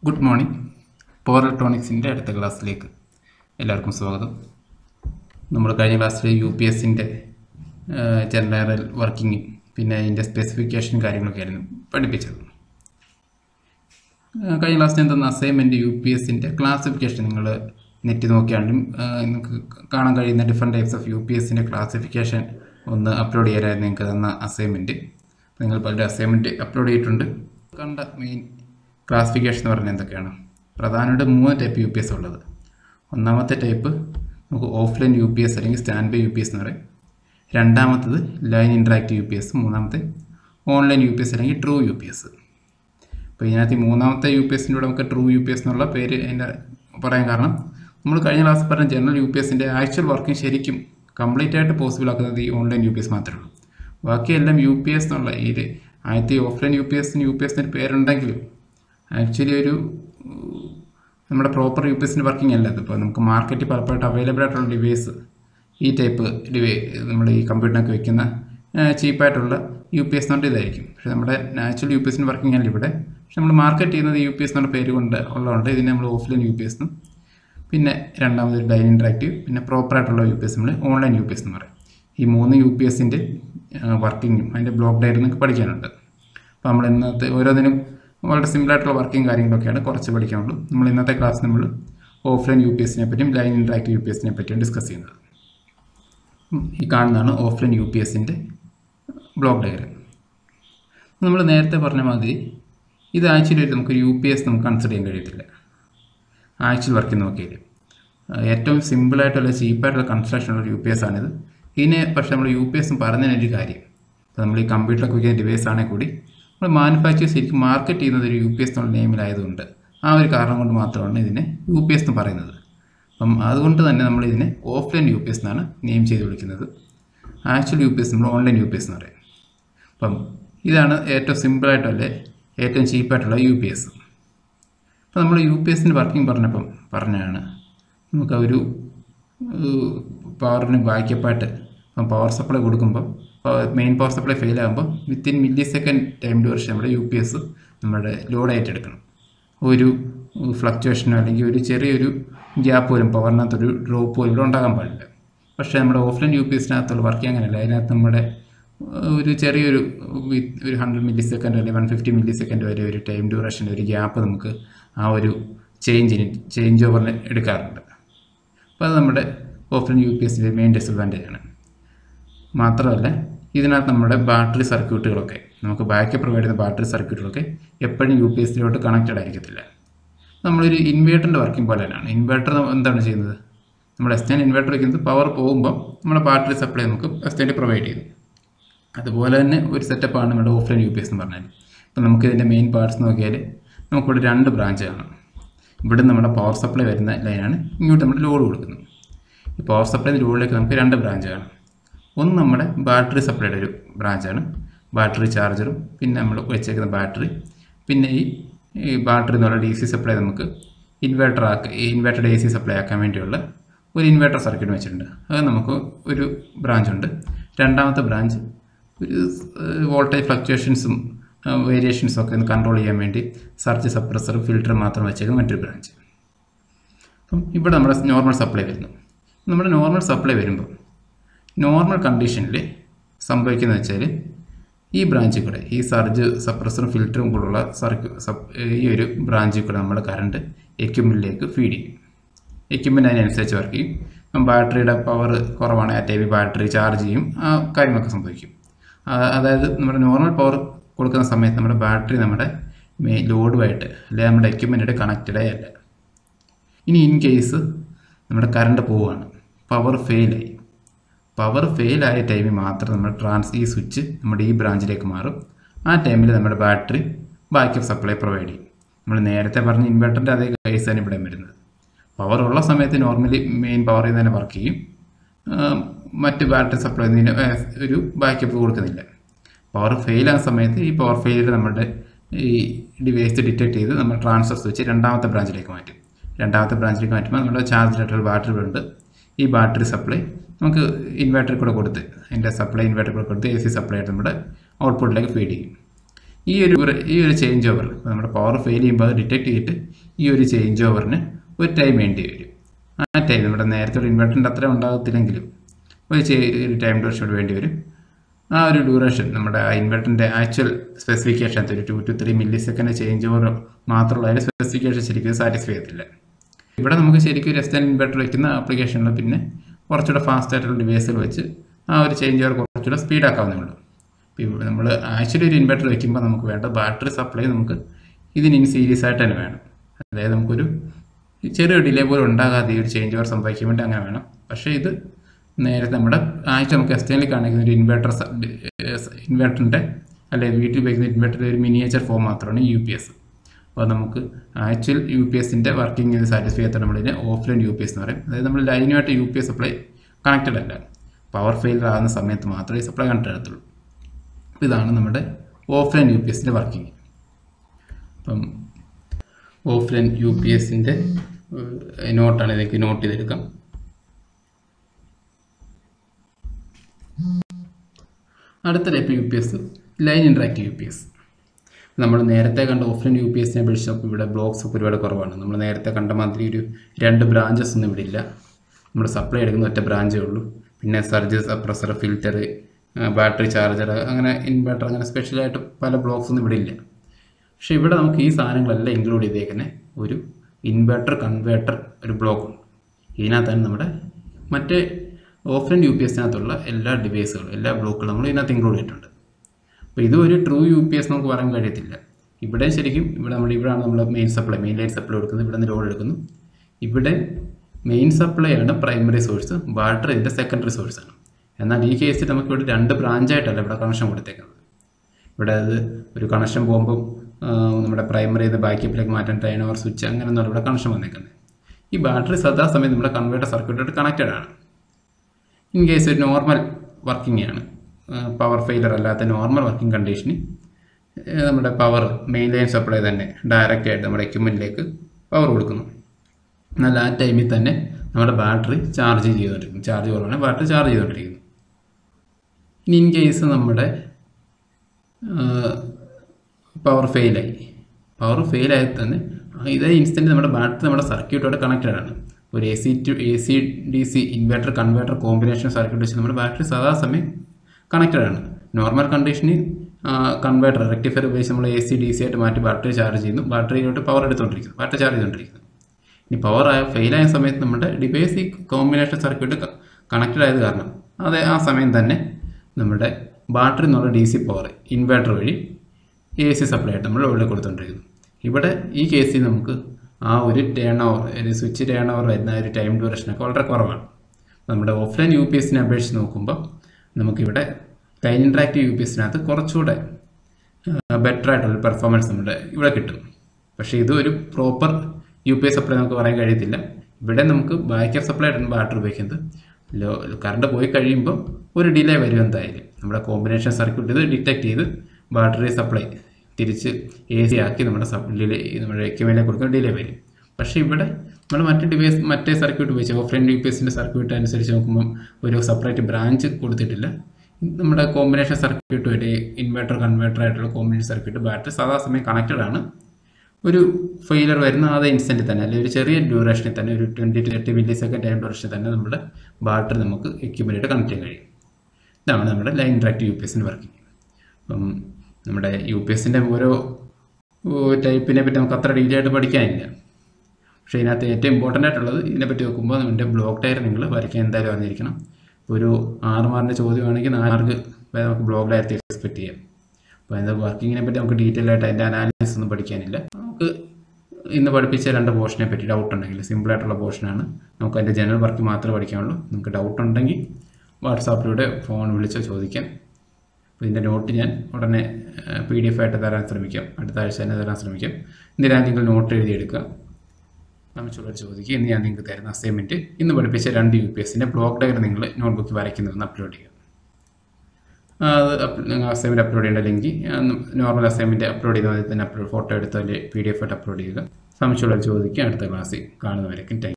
good morning power ഇലക്ട്രോണിക്സിൻ്റെ അടുത്ത ക്ലാസ്സിലേക്ക് എല്ലാവർക്കും സ്വാഗതം നമ്മൾ കഴിഞ്ഞ ക്ലാസ്സിൽ യു പി എസിൻ്റെ ജനറൽ വർക്കിങ്ങും പിന്നെ അതിൻ്റെ സ്പെസിഫിക്കേഷൻ കാര്യങ്ങളൊക്കെ ആയിരുന്നു പഠിപ്പിച്ചത് ആ, കഴിഞ്ഞ ക്ലാസ്സിൽ എന്തെന്ന് അസൈൻമെൻറ്റ് യു പി എസിൻ്റെ ക്ലാസിഫിക്കേഷൻ നിങ്ങൾ നെറ്റ് നോക്കിയാണ്ടും ആ, നിങ്ങൾക്ക് കാണാൻ കഴിയുന്ന different types of U P എസിൻ്റെ ക്ലാസിഫിക്കേഷൻ ഒന്ന് അപ്ലോഡ് ചെയ്യാനായിരുന്നു നിങ്ങൾക്ക് തന്ന അസൈൻമെൻറ്റ് നിങ്ങൾ പല അസൈൻമെൻറ്റ് അപ്ലോഡ് ചെയ്തിട്ടുണ്ട് കണ്ട മെയിൻ ക്ലാസിഫിക്കേഷൻ എന്ന് പറഞ്ഞാൽ എന്തൊക്കെയാണ് പ്രധാനമായിട്ട് മൂന്ന് ടൈപ്പ് യു പി എസ് ഉള്ളത് ഒന്നാമത്തെ ടൈപ്പ് നമുക്ക് ഓഫ്ലൈൻ യു പി എസ് അല്ലെങ്കിൽ stand by U P S എന്ന് പറയും രണ്ടാമത്തത് line interactive U P S മൂന്നാമത്തെ ഓൺലൈൻ യു പി എസ് അല്ലെങ്കിൽ ട്രൂ യു പി എസ് അപ്പോൾ ഇതിനകത്ത് ഈ മൂന്നാമത്തെ യു പി എസിൻ്റെ കൂടെ നമുക്ക് ട്രൂ യു പി എസ് എന്നുള്ള പേര് അതിൻ്റെ പറയാൻ കാരണം നമ്മൾ കഴിഞ്ഞ ക്ലാസ് പറഞ്ഞ ജനറൽ യു പി എസിൻ്റെ ആക്ച്വൽ വർക്കിംഗ് ശരിക്കും കംപ്ലീറ്റ് ആയിട്ട് പോസിബിൾ ആക്കുന്നത് ഈ ഓൺലൈൻ യു പി എസ് മാത്രമേ ഉള്ളൂ ബാക്കിയെല്ലാം യു പി എസ് എന്നുള്ള ഈ ഒരു ആദ്യത്തെ ഓഫ്ലൈൻ യു പി എസിന് യു പി എസിന് പേരുണ്ടെങ്കിലും ആക്ച്വലി ഒരു ഉം, നമ്മുടെ പ്രോപ്പർ യു പി എസിൻ്റെ വർക്കിംഗ് അല്ല അതിപ്പോൾ നമുക്ക് മാർക്കറ്റിൽ പലപ്പോഴായിട്ട് അവൈലബിൾ ആയിട്ടുള്ള ഡിവൈസ് ഈ ടൈപ്പ് ഡിവൈ നമ്മുടെ ഈ കമ്പ്യൂട്ടറിനൊക്കെ വെക്കുന്ന ചീപ്പായിട്ടുള്ള യു പി എസ് എന്ന് പറഞ്ഞാൽ ഇതായിരിക്കും പക്ഷേ നമ്മുടെ നാച്ചുറൽ യു പി എസിൻ്റെ വർക്കിംഗ് അല്ല ഇവിടെ പക്ഷെ നമ്മൾ മാർക്കറ്റ് ചെയ്യുന്നത് യു പി എസ് എന്നുള്ള പേര് കൊണ്ട് ഉള്ളതുകൊണ്ട് ഇതിനെ നമ്മൾ ഓഫ്ലൈൻ യു പി എസ് എന്നും പിന്നെ രണ്ടാമത് ലൈൻ ഇൻട്രാക്റ്റീവ് പിന്നെ പ്രോപ്പറായിട്ടുള്ള യു പി എസ് നമ്മൾ ഓൺലൈൻ യു പി എസ് എന്ന് പറയും ഈ മൂന്ന് യു പി എസിൻ്റെ വർക്കിങ്ങും അതിൻ്റെ ബ്ലോക്ക് ഡയറി നിങ്ങൾക്ക് പഠിക്കാനുണ്ട് അപ്പോൾ നമ്മൾ ഇന്നത്തെ ഓരോന്നിനും വളരെ സിമ്പിളായിട്ടുള്ള വർക്കിംഗ് കാര്യങ്ങളൊക്കെയാണ് കുറച്ച് പഠിക്കാനുള്ളൂ നമ്മൾ ഇന്നത്തെ ക്ലാസ് നമ്മൾ ഓഫ്ലൈൻ യു പി എസിനെ പറ്റിയും ലൈൻ ഇൻട്രാക്റ്റീവ് യു പി എസിനെ പറ്റിയും ഡിസ്കസ് ചെയ്യുന്നത് ഉം, ഈ കാണുന്നതാണ് ഓഫ്ലൈൻ യു പി എസിൻ്റെ ബ്ലോക്ക് ഡയറി നമ്മൾ നേരത്തെ പറഞ്ഞ മാതിരി ഇത് ആക്ച്വലി നമുക്ക് യു പി എസ് നമുക്ക് കൺസിഡർ ചെയ്യാൻ കഴിയത്തില്ല ആക്ച്വൽ വർക്ക് നോക്കിയാൽ ഏറ്റവും സിമ്പിളായിട്ടുള്ള ചീപ്പായിട്ടുള്ള കൺസ്ട്രക്ഷൻ ഉള്ള യു പി എസ് ആണിത് ഇതിനെ പക്ഷേ നമ്മൾ യു പി എസ് പറയുന്നതിനൊരു കാര്യം ഇപ്പോൾ നമ്മൾ ഈ കമ്പ്യൂട്ടറൊക്കെ വയ്ക്കുന്ന ഡിവൈസ് ആണെങ്കിൽ കൂടി നമ്മൾ മാനുഫാക്ചർ ശരിക്കും മാർക്കറ്റ് ചെയ്യുന്നത് ഒരു യു പി എസ് എന്നുള്ള നെയിമിലായതുകൊണ്ട് ആ ഒരു കാരണം കൊണ്ട് മാത്രമാണ് ഇതിനെ യു പി എസ് എന്ന് പറയുന്നത് അപ്പം അതുകൊണ്ട് തന്നെ നമ്മൾ ഇതിനെ ഓഫ്ലൈൻ യു പി എസ് എന്നാണ് നെയിം ചെയ്ത് വിളിക്കുന്നത് ആക്ച്വൽ യു പി എസ് നമ്മൾ ഓൺലൈൻ യു പി എസ് എന്ന് പറയും അപ്പം ഇതാണ് ഏറ്റവും സിമ്പിളായിട്ടുള്ള ഏറ്റവും ചീപ്പായിട്ടുള്ള യു പി എസ് അപ്പോൾ നമ്മൾ യു പി എസിൻ്റെ വർക്കിംഗ് പറഞ്ഞപ്പം പറഞ്ഞാണ് നമുക്ക് ഒരു പവറിന് ബാക്കപ്പായിട്ട് ഇപ്പം പവർ സപ്ലൈ കൊടുക്കുമ്പോൾ മെയിൻ പവർ സപ്ലൈ ഫെയിൽ ആകുമ്പോൾ within millisecond time duration നമ്മുടെ യു പി എസ് നമ്മുടെ ലോഡ് ഏറ്റെടുക്കണം ഒരു ഫ്ലക്ച്വേഷനോ അല്ലെങ്കിൽ ഒരു ചെറിയൊരു ഗ്യാപ്പ് പോലും പവറിനകത്തൊരു ഡ്രോപ്പ് പോലും ഇവിടെ ഉണ്ടാകാൻ പാടില്ല പക്ഷേ നമ്മുടെ ഓഫ്ലൈൻ യു പി എസിനകത്തുള്ള വർക്കിംഗ് അങ്ങനെയല്ല അതിനകത്ത് നമ്മുടെ ഒരു ചെറിയൊരു വി- ഒരു ഹൺഡ്രഡ് മില്ലി സെക്കൻഡ് അല്ലെങ്കിൽ വൺ ഫിഫ്റ്റി മില്ലി സെക്കൻഡ് വരെ ഒരു ടൈം ഡ്യൂറേഷൻ്റെ ഒരു ഗ്യാപ്പ് നമുക്ക് ആ ഒരു ചേഞ്ചിന് ചേഞ്ച് ഓവറിന് എടുക്കാറുണ്ട് അപ്പോൾ അത് നമ്മുടെ ഓഫ്ലൈൻ യു പി എസിൻ്റെ മെയിൻ ഡിസഡ്വാൻറ്റേജ് ആണ് മാത്രമല്ല ഇതിനകത്ത് നമ്മുടെ ബാറ്ററി സർക്യൂട്ടുകളൊക്കെ നമുക്ക് ബാക്കപ്പ് പ്രൊവൈഡ് ചെയ്യുന്ന ബാറ്ററി സർക്യൂട്ടുകളൊക്കെ എപ്പോഴും യു പി എസിലോട്ട് കണക്റ്റഡ് ആയിരിക്കത്തില്ല നമ്മളൊരു ഇൻവേർട്ടറിൻ്റെ വർക്കിംഗ് പോലെ തന്നെയാണ് ഇൻവേർട്ടർ എന്താണ് ചെയ്യുന്നത് നമ്മൾ എക്സ്റ്റേൺ ഇൻവേർട്ടർ വയ്ക്കുന്നത് പവർ പോകുമ്പോൾ നമ്മുടെ ബാറ്ററി സപ്ലൈ നമുക്ക് എക്സ്റ്റേൺ പ്രൊവൈഡ് ചെയ്യും അതുപോലെ തന്നെ ഒരു സെറ്റപ്പാണ് നമ്മുടെ ഓഫ്ലൈൻ യു പി എസ് എന്ന് പറഞ്ഞാൽ ഇപ്പം നമുക്ക് ഇതിൻ്റെ മെയിൻ പാർട്സ് നോക്കിയാൽ നമുക്കിവിടെ രണ്ട് ബ്രാഞ്ച് കാണാം ഇവിടെ നമ്മുടെ പവർ സപ്ലൈ വരുന്ന ലൈനാണ് ഇങ്ങോട്ട് നമ്മുടെ ലോഡ് കൊടുക്കുന്നത് ഈ പവർ സപ്ലൈ ലോഡിലേക്ക് നമുക്ക് രണ്ട് ബ്രാഞ്ച് കാണാം ഒന്ന് നമ്മുടെ ബാറ്ററി സപ്ലൈയുടെ ഒരു ബ്രാഞ്ചാണ് ബാറ്ററി ചാർജറും പിന്നെ നമ്മൾ വെച്ചേക്കുന്ന ബാറ്ററി പിന്നെ ഈ ഈ ബാറ്ററി എന്നുള്ള ഡി സി സപ്ലൈ നമുക്ക് ഇൻവെർട്ടർ ആക്കി ഈ ഇൻവെർട്ടർ എ സി സപ്ലൈ ആക്കാൻ വേണ്ടിയുള്ള ഒരു ഇൻവെർട്ടർ സർക്യൂട്ട് വെച്ചിട്ടുണ്ട് അത് നമുക്ക് ഒരു ബ്രാഞ്ച് ഉണ്ട് രണ്ടാമത്തെ ബ്രാഞ്ച് ഒരു വോൾട്ടേജ് ഫ്ലക്ച്വേഷൻസും വേരിയേഷൻസും ഒക്കെ ഒന്ന് കൺട്രോൾ ചെയ്യാൻ വേണ്ടി സർച്ച് സപ്രസർ ഫിൽറ്റർ മാത്രം വെച്ചേക്കുന്ന മറ്റൊരു ബ്രാഞ്ച് അപ്പം ഇവിടെ നമ്മുടെ നോർമൽ സപ്ലൈ വരുന്നു നമ്മുടെ നോർമൽ സപ്ലൈ വരുമ്പോൾ നോർമൽ കണ്ടീഷനിൽ സംഭവിക്കുന്നത് വെച്ചാൽ ഈ ബ്രാഞ്ചിൽ കൂടെ ഈ സർജ് സപ്രസറും ഫിൽറ്ററും കൂടെയുള്ള സർക്യൂ സപ് ഈ ഒരു ബ്രാഞ്ചിൽ കൂടെ നമ്മൾ കറണ്ട് എക്യുപ്മെൻറ്റിലേക്ക് ഫീഡ് ചെയ്യും എക്യുപ്മെൻറ്റ് അതിനനുസരിച്ച് വർക്ക് ചെയ്യും ഇപ്പം ബാറ്ററിയുടെ പവർ കുറവാണ് ആ ടൈപ്പ് ബാറ്ററി ചാർജ് ചെയ്യും ആ കാര്യങ്ങളൊക്കെ സംഭവിക്കും ആ- അതായത് നമ്മുടെ നോർമൽ പവർ കൊടുക്കുന്ന സമയത്ത് നമ്മുടെ ബാറ്ററി നമ്മുടെ മെ- ലോഡുമായിട്ട് അല്ലെങ്കിൽ നമ്മുടെ എക്യുപ്മെൻറ്റായിട്ട് കണക്റ്റഡേ അല്ല ഇനി ഇൻ കേസ് നമ്മുടെ കറണ്ട് പോവുകയാണ് പവർ ഫെയിലായി പവർ ഫെയിലായ ടൈമിൽ മാത്രം നമ്മൾ ട്രാൻസ് ഈ സ്വിച്ച് നമ്മുടെ ഈ ബ്രാഞ്ചിലേക്ക് മാറും ആ ടൈമിൽ നമ്മുടെ ബാറ്ററി ബാക്കപ്പ് സപ്ലൈ പ്രൊവൈഡ് ചെയ്യും നമ്മൾ നേരത്തെ പറഞ്ഞ ഇൻവെർട്ടറിൻ്റെ അതേ കേസ് തന്നെ ഇവിടെ വരുന്നത് പവർ ഉള്ള സമയത്ത് നോർമലി മെയിൻ പവറിൽ നിന്ന് തന്നെ വർക്ക് ചെയ്യും ആ, മറ്റ് ബാറ്ററി സപ്ലൈ ഒരു ബാക്കപ്പ് കൊടുക്കുന്നില്ല പവർ ഫെയിൽ ആകുന്ന സമയത്ത് ഈ പവർ ഫെയിലിയർ നമ്മുടെ ഈ ഡിവൈസ് ഡിറ്റക്ട് ചെയ്ത് നമ്മൾ ട്രാൻസ്ഫർ സ്വിച്ച് രണ്ടാമത്തെ ബ്രാഞ്ചിലേക്ക് മാറ്റും രണ്ടാമത്തെ ബ്രാഞ്ചിലേക്ക് മാറ്റുമ്പോൾ നമ്മുടെ ചാർജ് ആയിട്ടുള്ള ബാറ്ററി ഇവിടെ ഉണ്ട് ഈ ബാറ്ററി സപ്ലൈ നമുക്ക് ഇൻവെർട്ടറിൽ കൂടെ കൊടുത്ത് അതിൻ്റെ സപ്ലൈ ഇൻവെർട്ടറിൽ കൂടെ കൊടുത്ത് എ സി സപ്ലൈ ആയിട്ട് നമ്മുടെ ഔട്ട്പുട്ടിലേക്ക് ഫീഡ് ചെയ്യും ഈ ഒരു ഈ ഒരു ചേഞ്ച് ഓവർ നമ്മുടെ പവർ ഫെയിൽ ചെയ്യുമ്പോൾ അത് ഡിറ്റക്ട് ചെയ്തിട്ട് ഈ ഒരു ചേഞ്ച് ഓവറിന് ഒരു ടൈം വേണ്ടി വരും ആ ടൈം നമ്മുടെ നേരത്തെ ഒരു ഇൻവെർട്ടറിൻ്റെ അത്ര ഉണ്ടാകത്തില്ലെങ്കിലും ഒരു ചെ- ഒരു ടൈം ഡ്യൂറേഷൻ വേണ്ടി വരും ആ ഒരു ഡ്യൂറേഷൻ നമ്മുടെ ആ ഇൻവെർട്ടറിൻ്റെ ആക്ച്വൽ സ്പെസിഫിക്കേഷൻ ഒരു two to three millisecond change over മാത്രമുള്ള അതിൻ്റെ സ്പെസിഫിക്കേഷൻ ശരിക്കും സാറ്റിസ്ഫൈ ചെയ്യത്തില്ല ഇവിടെ നമുക്ക് ശരിക്കും ഒരു എക്സ്റ്റൻ ഇൻവെർട്ടർ വയ്ക്കുന്ന ആപ്ലിക്കേഷനിൽ പിന്നെ കുറച്ചുകൂടെ ഫാസ്റ്റ് ആയിട്ടുള്ള ഡിവൈസുകൾ വെച്ച് ആ ഒരു ചേഞ്ച് ഓവർ കുറച്ചുകൂടെ സ്പീഡ് ആക്കാവുന്നേ ഉള്ളൂ ഇപ്പോൾ നമ്മൾ ആക്ച്വലി ഒരു ഇൻവെർട്ടർ വയ്ക്കുമ്പോൾ നമുക്ക് വേണ്ട ബാറ്ററി സപ്ലൈ നമുക്ക് ഇതിന് ഇനി സീരിയസ് ആയിട്ട് തന്നെ വേണം അതായത് നമുക്കൊരു ചെറിയൊരു ഡിലേ പോലും ഉണ്ടാകാതെ ഈ ഒരു ചേഞ്ച് ഓവർ സംഭവിക്കാൻ വേണ്ടി അങ്ങനെ വേണം പക്ഷേ ഇത് നേരെ നമ്മുടെ ആഴ്ച നമുക്ക് എക്സ്റ്റേണിൽ കാണിക്കുന്ന ഒരു ഇൻവെർട്ടർ ഇൻവെർട്ടറിൻ്റെ അല്ലെങ്കിൽ വീട്ടിൽ ഉപയോഗിക്കുന്ന ഇൻവെർട്ടറിൻ്റെ ഒരു മിനിയേച്ചർ ഫോം മാത്രമാണ് യു പി എസ് അപ്പോൾ നമുക്ക് ആക്ച്വൽ യു പി എസിൻ്റെ വർക്കിംഗ് ഇത് സാറ്റിസ്ഫൈ ചെയ്യാത്ത നമ്മളിതിനെ ഓഫ്ലൈൻ യു പി എസ് എന്ന് പറയും അതായത് നമ്മൾ ലൈനുമായിട്ട് U P S supply connected അല്ല പവർ ഫെയിലർ ആകുന്ന സമയത്ത് മാത്രമേ ഈ സപ്ലൈ കണക്റ്റഡ് ആകത്തുള്ളൂ അപ്പോൾ ഇതാണ് നമ്മുടെ ഓഫ്ലൈൻ യു പി എസിൻ്റെ വർക്കിംഗ് അപ്പം ഓഫ്ലൈൻ യു പി എസിൻ്റെ നോട്ടാണ് ഇതൊക്കെ നോട്ട് ചെയ്തെടുക്കാം അടുത്ത type U P S line interactive U P S നമ്മൾ നേരത്തെ കണ്ട ഓഫ്ലൈൻ യു പി എസിനെ അപേക്ഷിച്ച് ഇവിടെ ബ്ലോക്സ് ഒക്കെ ഒരുപാട് കുറവാണ് നമ്മൾ നേരത്തെ കണ്ട മാതിരി ഒരു രണ്ട് ബ്രാഞ്ചസ് ഒന്നും ഇവിടെ ഇല്ല നമ്മൾ സപ്ലൈ എടുക്കുന്ന ഒറ്റ ബ്രാഞ്ചേ ഉള്ളൂ പിന്നെ surge suppressor filter battery charger അങ്ങനെ ഇൻവെർട്ടർ അങ്ങനെ സ്പെഷ്യലായിട്ട് പല ബ്ലോക്സ് ഒന്നും ഇവിടെ ഇല്ല പക്ഷേ ഇവിടെ നമുക്ക് ഈ സാധനങ്ങളെല്ലാം ഇൻക്ലൂഡ് ചെയ്തേക്കുന്ന ഒരു ഇൻവെർട്ടർ കൺവേർട്ടർ ഒരു ബ്ലോക്ക് ഉണ്ട് ഇതിനകത്താണ് നമ്മുടെ മറ്റേ ഓഫ്ലൈൻ യു പി എസിനകത്തുള്ള എല്ലാ ഡിവൈസുകളും എല്ലാ ബ്ലോക്കുകളും നമ്മൾ ഇതിനകത്ത് ഇൻക്ലൂഡ് ചെയ്തിട്ടുണ്ട് അപ്പോൾ ഇത് ഒരു ട്രൂ യു പി എസ് നമുക്ക് പറയാൻ കഴിയത്തില്ല ഇവിടെ ശരിക്കും ഇവിടെ നമ്മൾ ഇവിടെയാണ് നമ്മൾ main supply main line supply കൊടുക്കുന്നത് ഇവിടെ നിന്ന് ലോഡ് എടുക്കുന്നു ഇവിടെ മെയിൻ സപ്ലൈ ആണ് പ്രൈമറി സോഴ്സ് ബാറ്ററി ഇതിൻ്റെ സെക്കൻഡറി സോഴ്സ് ആണ് എന്നാൽ ഈ കേസിൽ നമുക്ക് ഇവിടെ രണ്ട് ബ്രാഞ്ചായിട്ടല്ല ഇവിടെ കണക്ഷൻ കൊടുത്തേക്കുന്നത് ഇവിടെ അത് ഒരു കണക്ഷൻ പോകുമ്പോൾ നമ്മുടെ പ്രൈമറി ഇത് ബാക്കപ്പിലേക്ക് മാറ്റാൻ ടൈൻ ഓവർ സ്വിച്ച് അങ്ങനെയൊന്നും ഇവിടെ കണക്ഷൻ വന്നേക്കുന്നത് ഈ ബാറ്ററി സദാസമയം നമ്മുടെ കൺവേർട്ടർ സർക്യൂട്ടായിട്ട് കണക്റ്റഡ് ആണ് ഇൻ കേസ് ഒരു നോർമൽ വർക്കിംഗ് ആണ് പവർ ഫെയിലർ അല്ലാത്ത നോർമൽ വർക്കിംഗ് കണ്ടീഷന് നമ്മുടെ പവർ മെയിൻ ലൈൻ സപ്ലൈ തന്നെ ഡയറക്റ്റ് ആയിട്ട് നമ്മുടെ എക്യുപ്മെൻറ്റിലേക്ക് പവർ കൊടുക്കുന്നു എന്നാൽ ആ ടൈമിൽ തന്നെ നമ്മുടെ ബാറ്ററി ചാർജ് ചെയ്തുകൊണ്ടിരിക്കും ചാർജ് കുറവാണ് ബാറ്ററി ചാർജ് ചെയ്തുകൊണ്ടിരിക്കുന്നു ഇനി ഇൻ കേസ് നമ്മുടെ പവർ ഫെയിലായി പവർ ഫെയിലായി തന്നെ ഇതേ ഇൻസ്റ്റൻറ്റ് നമ്മുടെ ബാറ്ററി നമ്മുടെ സർക്യൂട്ടോട് കണക്റ്റഡ് ആണ് ഒരു A C to A C D C inverter converter combination circuit വെച്ച് നമ്മുടെ ബാറ്ററി സദാസമയം കണക്റ്റഡ് ആണ് നോർമൽ കണ്ടീഷനിൽ കൺവേർട്ടർ റെക്ടിഫയർ ഉപയോഗിച്ച് നമ്മൾ എ സി ഡി സി ആയിട്ട് മാറ്റി ബാറ്ററി ചാർജ് ചെയ്യുന്നു ബാറ്ററിയിലോട്ട് പവർ എടുത്തുകൊണ്ടിരിക്കുന്നു ബാറ്ററി ചാർജ് ചെയ്തുകൊണ്ടിരിക്കുന്നു ഇനി പവർ ആയ ഫെയിലായ സമയത്ത് നമ്മുടെ ഡിവൈസ് ഈ കോമ്പിനേഷൻ സർക്യൂട്ട് കണക്റ്റഡ് ആയത് കാരണം അതെ ആ സമയം തന്നെ നമ്മുടെ ബാറ്ററി എന്നുള്ള ഡി സി പവർ ഇൻവെർട്ടർ വഴി എ സി സപ്ലൈ ആയിട്ട് നമ്മൾ ഇവിടെ കൊടുത്തുകൊണ്ടിരിക്കുന്നു ഇവിടെ ഈ കേസിൽ നമുക്ക് ആ ഒരു ടേൺ ഓവർ ഒരു സ്വിച്ച് ടേൺ ഓവർ വരുന്ന ഒരു ടൈം ഡ്യൂറേഷനൊക്കെ വളരെ കുറവാണ് നമ്മുടെ ഓഫ്ലൈൻ യു പി എസിനെ അപേക്ഷിച്ച് നോക്കുമ്പോൾ നമുക്കിവിടെ ലൈൻ ഇൻട്രാക്റ്റീവ് യു പി എസിനകത്ത് കുറച്ചുകൂടെ ബെറ്റർ ആയിട്ടുള്ള പെർഫോമൻസ് നമ്മുടെ ഇവിടെ കിട്ടും പക്ഷേ ഇത് ഒരു proper U P S supply നമുക്ക് പറയാൻ കഴിയത്തില്ല ഇവിടെ നമുക്ക് ബാക്കപ്പ് സപ്ലൈ ആയിട്ടാണ് ബാറ്ററി ഉപയോഗിക്കുന്നത് ലോ കറണ്ട് പോയി കഴിയുമ്പോൾ ഒരു ഡിലേ വരും എന്തായാലും നമ്മുടെ കോമ്പിനേഷൻ സർക്യൂട്ട് ഇത് ഡിറ്റക്ട് ചെയ്ത് ബാറ്ററി സപ്ലൈ തിരിച്ച് എ സി ആക്കി നമ്മുടെ ഡിലേ നമ്മുടെ എക്യുമെയിലേക്ക് കൊടുക്കുന്ന ഡിലേ വരും പക്ഷേ ഇവിടെ നമ്മൾ മറ്റേ ഡിവൈസ് മറ്റേ സർക്യൂട്ട് ഉപയോഗിച്ച് ഓഫ്ലൈൻ യു പി എസിൻ്റെ സർക്യൂട്ട് അനുസരിച്ച് നോക്കുമ്പോൾ ഒരു സെപ്പറേറ്റ് ബ്രാഞ്ച് കൊടുത്തിട്ടില്ല നമ്മുടെ കോമ്പിനേഷൻ സർക്യൂട്ടുമായിട്ട് ഇൻവെർട്ടർ കൺവേർട്ടർ ആയിട്ടുള്ള കോമ്പിനേഷൻ സർക്യൂട്ട് ബാറ്ററി സദാസമയം കണക്റ്റഡ് ആണ് ഒരു ഫെയിലർ വരുന്ന അതേ ഇൻസ്റ്റൻറ്റിൽ തന്നെ അല്ലെങ്കിൽ ഒരു ചെറിയ ഡ്യൂറേഷനിൽ തന്നെ ഒരു twenty to thirty millisecond time ഡ്യൂറേഷനിൽ തന്നെ നമ്മുടെ ബാറ്ററി നമുക്ക് എക്യുപ്മെൻറ്റായിട്ട് കണക്ട് ചെയ്യാൻ കഴിയും ഇതാണ് നമ്മുടെ ലൈൻ ഇൻട്രാക്റ്റീവ് യു പി എസിൻ്റെ വർക്കിംഗ് അപ്പം നമ്മുടെ യു പി എസിൻ്റെ ഓരോ ടൈപ്പിനെ പറ്റി നമുക്ക് അത്ര ഡീറ്റെയിൽ ആയിട്ട് പഠിക്കാനില്ല പക്ഷേ ഇതിനകത്ത് ഏറ്റവും ഇമ്പോർട്ടൻ്റ് ആയിട്ടുള്ളത് ഇതിനെപ്പറ്റി നോക്കുമ്പോൾ നമ്മുടെ ബ്ലോക്ക് ടയർ നിങ്ങൾ വരയ്ക്കാൻ എന്തായാലും അറിഞ്ഞിരിക്കണം ഒരു ആറ് മാറിൻ്റെ ചോദ്യമാണെങ്കിൽ നാല് മാർക്ക് വരെ നമുക്ക് ബ്ലോക്ക് ടയർ എക്സ്പെക്ട് ചെയ്യാം അപ്പോൾ അതിൻ്റെ വർക്കിങ്ങിനെ പറ്റി നമുക്ക് ഡീറ്റെയിൽ ആയിട്ട് അതിൻ്റെ അനാലിസിസ് ഒന്നും പഠിക്കാനില്ല നമുക്ക് ഇന്ന് പഠിപ്പിച്ച രണ്ട് പോർഷനെ പറ്റി ഡൗട്ട് ഉണ്ടെങ്കിൽ സിമ്പിളായിട്ടുള്ള പോർഷനാണ് നമുക്ക് അതിൻ്റെ ജനറൽ വർക്ക് മാത്രമേ പഠിക്കാനുള്ളൂ നിങ്ങൾക്ക് ഡൗട്ട് ഉണ്ടെങ്കിൽ വാട്സാപ്പിലൂടെ ഫോൺ വിളിച്ചോ ചോദിക്കാം അപ്പോൾ ഇതിൻ്റെ നോട്ട് ഞാൻ ഉടനെ പി ഡി എഫ് ആയിട്ട് തരാൻ ശ്രമിക്കാം അടുത്ത ആഴ്ച തന്നെ തരാൻ ശ്രമിക്കാം എന്തിനാണ് നിങ്ങൾ നോട്ട് എഴുതിയെടുക്കുക നമുക്കുള്ള ചോദിക്കുക ഇന്ന് ഞാൻ നിങ്ങൾക്ക് തരുന്ന അസൈൻമെൻറ്റ് ഇന്ന് പഠിപ്പിച്ച രണ്ട് യു പി എസിൻ്റെ ബ്ലോക്ക് ഡയർ നിങ്ങൾ നോട്ട്ബുക്കിൽ വരയ്ക്കുന്നതെന്ന് അപ്ലോഡ് ചെയ്യുക അത് അസൈൻമെൻറ്റ് അപ്ലോഡ് ചെയ്യേണ്ട ലിങ്ക് നോർമൽ അസൈൻമെൻറ്റ് അപ്ലോഡ് ചെയ്താൽ തന്നെ അപ്ലോഡ് ഫോട്ടോ എടുത്ത് പി ഡി എഫ് ആയിട്ട് അപ്ലോഡ് ചെയ്യുക സംശയമുള്ള ചോദിക്കുക അടുത്ത ക്ലാസ്സിൽ കാണുന്നവരേക്കും താങ്ക്